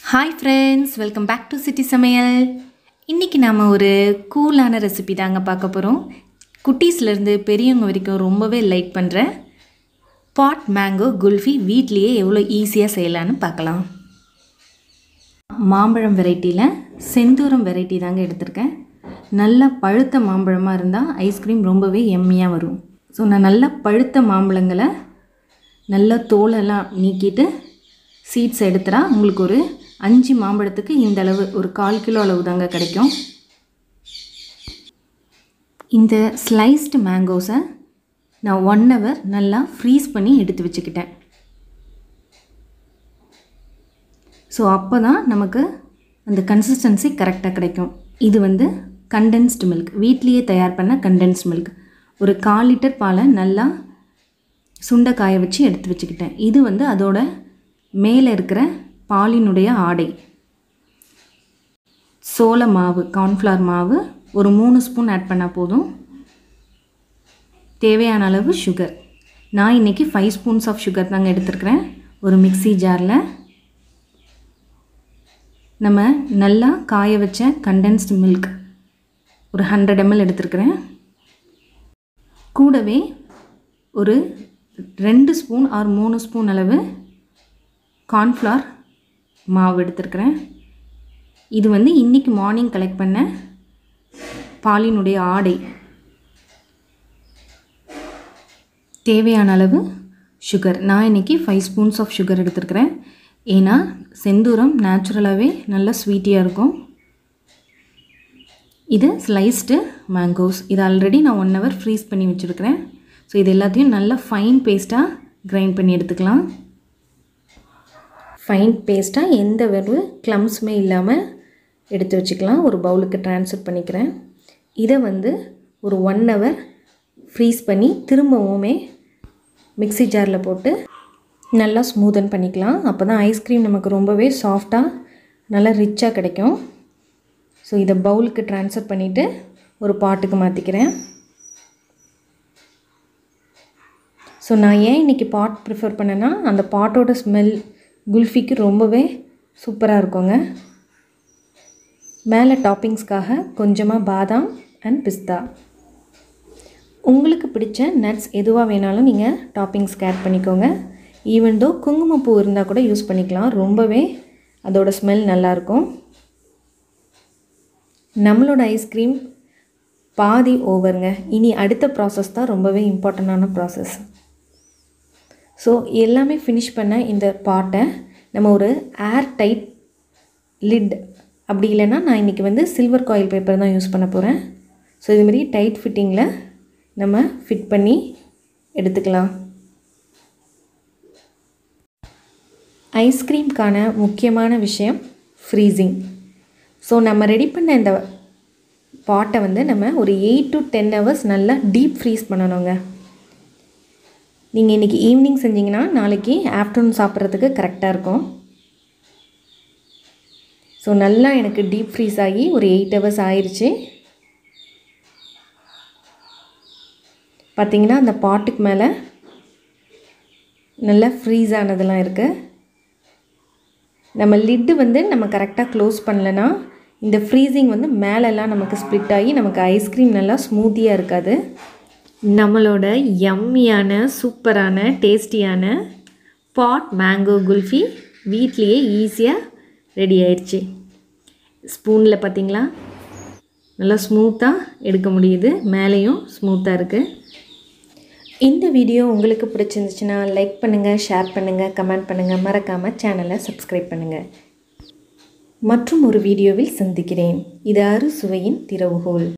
hi friends welcome back to city சமையல் இன்றைக்கி நாம் ஒரு கூலான ரெசிபி தாங்க பார்க்க போகிறோம் குட்டீஸ்லேருந்து பெரியவங்க வரைக்கும் ரொம்பவே லைக் பண்ணுற பாட் மேங்கோ குல்ஃபி வீட்லேயே எவ்வளோ ஈஸியாக செய்யலான்னு பார்க்கலாம் மாம்பழம் வெரைட்டியில் செந்தூரம் வெரைட்டி தாங்க எடுத்திருக்கேன் நல்லா பழுத்த மாம்பழமாக இருந்தால் ஐஸ்கிரீம் ரொம்பவே எம்மியாக வரும் ஸோ நான் நல்லா பழுத்த மாம்பழங்களை நல்லா தோலெல்லாம் நீக்கிட்டு சீட்ஸ் எடுத்துட்டா உங்களுக்கு ஒரு அஞ்சு மாம்பழத்துக்கு இந்த அளவு ஒரு கால் கிலோ அளவு தாங்க கிடைக்கும் இந்த ஸ்லைஸ்டு மேங்கோஸை நான் ஒன் ஹவர் நல்லா ஃப்ரீஸ் பண்ணி எடுத்து வச்சுக்கிட்டேன் ஸோ அப்போ தான் நமக்கு அந்த கன்சிஸ்டன்சி கரெக்டாக கிடைக்கும் இது வந்து கண்டென்ஸ்டு மில்க் வீட்லேயே தயார் பண்ண கண்டென்ஸ்டு மில்க் ஒரு கால் லிட்டர் பாலை நல்லா சுண்டை காய வச்சு எடுத்து வச்சுக்கிட்டேன் இது வந்து அதோட மேலே இருக்கிற பாலினுடைய ஆடை சோள மாவு கார்ன்ஃப்ளவர் மாவு ஒரு மூணு ஸ்பூன் ஆட் பண்ணால் போதும் தேவையான அளவு சுகர் நான் இன்றைக்கி ஃபைவ் ஸ்பூன்ஸ் ஆஃப் சுகர் தாங்க எடுத்துருக்கிறேன் ஒரு மிக்ஸி ஜாரில் நம்ம நல்லா காய வச்ச கண்டென்ஸ்டு மில்க் ஒரு ஹண்ட்ரட் எம்எல் எடுத்துருக்கிறேன் கூடவே ஒரு ரெண்டு ஸ்பூன் ஆர் மூணு ஸ்பூன் அளவு கார்ன்ஃப்ளவர் மாவு எடுத்துருக்கிறேன் இது வந்து இன்றைக்கி மார்னிங் கலெக்ட் பண்ண பாலினுடைய ஆடை தேவையான அளவு சுகர் நான் இன்றைக்கி ஃபைவ் ஸ்பூன்ஸ் ஆஃப் சுகர் எடுத்துருக்கிறேன் ஏன்னா செந்தூரம் நேச்சுரலாகவே நல்லா ஸ்வீட்டியாக இருக்கும் இது ஸ்லைஸ்டு மேங்கோஸ் இது ஆல்ரெடி நான் ஒன் ஹவர் ஃப்ரீஸ் பண்ணி வச்சுருக்கிறேன் ஸோ இது எல்லாத்தையும் நல்லா ஃபைன் பேஸ்ட்டாக கிரைண்ட் பண்ணி எடுத்துக்கலாம் ஃபைன் பேஸ்ட்டாக எந்த ஒரு க்ளம்ஸுமே இல்லாமல் எடுத்து வச்சுக்கலாம் ஒரு பவுலுக்கு ட்ரான்ஸ்ஃபர் பண்ணிக்கிறேன் இதை வந்து ஒரு ஒன் ஹவர் ஃப்ரீஸ் பண்ணி திரும்பவுமே மிக்ஸி ஜாரில் போட்டு நல்லா ஸ்மூதன் பண்ணிக்கலாம் அப்போ தான் ஐஸ்கிரீம் நமக்கு ரொம்பவே சாஃப்டாக நல்லா ரிச்சாக கிடைக்கும் ஸோ இதை பவுலுக்கு ட்ரான்ஸ்ஃபர் பண்ணிவிட்டு ஒரு பாட்டுக்கு மாற்றிக்கிறேன் ஸோ நான் ஏன் இன்றைக்கி பாட் ப்ரிஃபர் பண்ணேன்னா அந்த பாட்டோட ஸ்மெல் குல்ஃபிக்கு ரொம்பவே சூப்பராக இருக்குங்க மேலே டாப்பிங்ஸ்க்காக கொஞ்சமாக பாதாம் அண்ட் பிஸ்தா உங்களுக்கு பிடிச்ச நட்ஸ் எதுவாக வேணாலும் நீங்கள் டாப்பிங்ஸ்க்கு ஆட் பண்ணிக்கோங்க ஈவன் தோ குங்குமப்பூ இருந்தால் கூட யூஸ் பண்ணிக்கலாம் ரொம்பவே அதோட ஸ்மெல் நல்லாயிருக்கும் நம்மளோட ஐஸ்கிரீம் பாதி ஓவருங்க இனி அடுத்த ப்ராசஸ் தான் ரொம்பவே இம்பார்ட்டண்டான ப்ராசஸ் ஸோ எல்லாமே ஃபினிஷ் பண்ண இந்த பாட்டை நம்ம ஒரு ஏர் டைட் லிட் அப்படி இல்லைன்னா நான் இன்றைக்கி வந்து சில்வர் காயில் பேப்பர் தான் யூஸ் பண்ண போகிறேன் ஸோ இதுமாரி டைட் ஃபிட்டிங்கில் நம்ம ஃபிட் பண்ணி எடுத்துக்கலாம் ஐஸ்கிரீம்க்கான முக்கியமான விஷயம் ஃப்ரீசிங் ஸோ நம்ம ரெடி பண்ண இந்த பாட்டை வந்து நம்ம ஒரு எயிட் டு டென் ஹவர்ஸ் நல்லா டீப் ஃப்ரீஸ் பண்ணணுங்க நீங்கள் இன்றைக்கி ஈவினிங் செஞ்சிங்கன்னா நாளைக்கு ஆஃப்டர்நூன் சாப்பிட்றதுக்கு கரெக்டாக இருக்கும் ஸோ நல்லா எனக்கு டீப் ஃப்ரீஸ் ஆகி ஒரு எயிட் ஹவர்ஸ் ஆயிடுச்சு பார்த்திங்கன்னா அந்த பாட்டுக்கு மேலே நல்லா ஃப்ரீஸ் ஆனதெல்லாம் இருக்குது நம்ம லிட்டு வந்து நம்ம கரெக்டாக க்ளோஸ் பண்ணலன்னா இந்த ஃப்ரீசிங் வந்து மேலெல்லாம் நமக்கு ஸ்ப்ளிட் ஆகி நமக்கு ஐஸ்கிரீம் நல்லா ஸ்மூத்தியாக இருக்காது நம்மளோட யம்மியான சூப்பரான டேஸ்டியான பாட் மேங்கோ குல்ஃபி வீட்லேயே ஈஸியாக ரெடி ஆயிடுச்சு ஸ்பூனில் பார்த்திங்களா நல்லா ஸ்மூத்தாக எடுக்க முடியுது மேலேயும் ஸ்மூத்தாக இருக்குது இந்த வீடியோ உங்களுக்கு பிடிச்சிருந்துச்சுன்னா லைக் பண்ணுங்கள் ஷேர் பண்ணுங்கள் கமெண்ட் பண்ணுங்கள் மறக்காமல் சேனலை சப்ஸ்கிரைப் பண்ணுங்கள் மற்றும் ஒரு வீடியோவில் சந்திக்கிறேன் இது அறு சுவையின் திறவுகோல்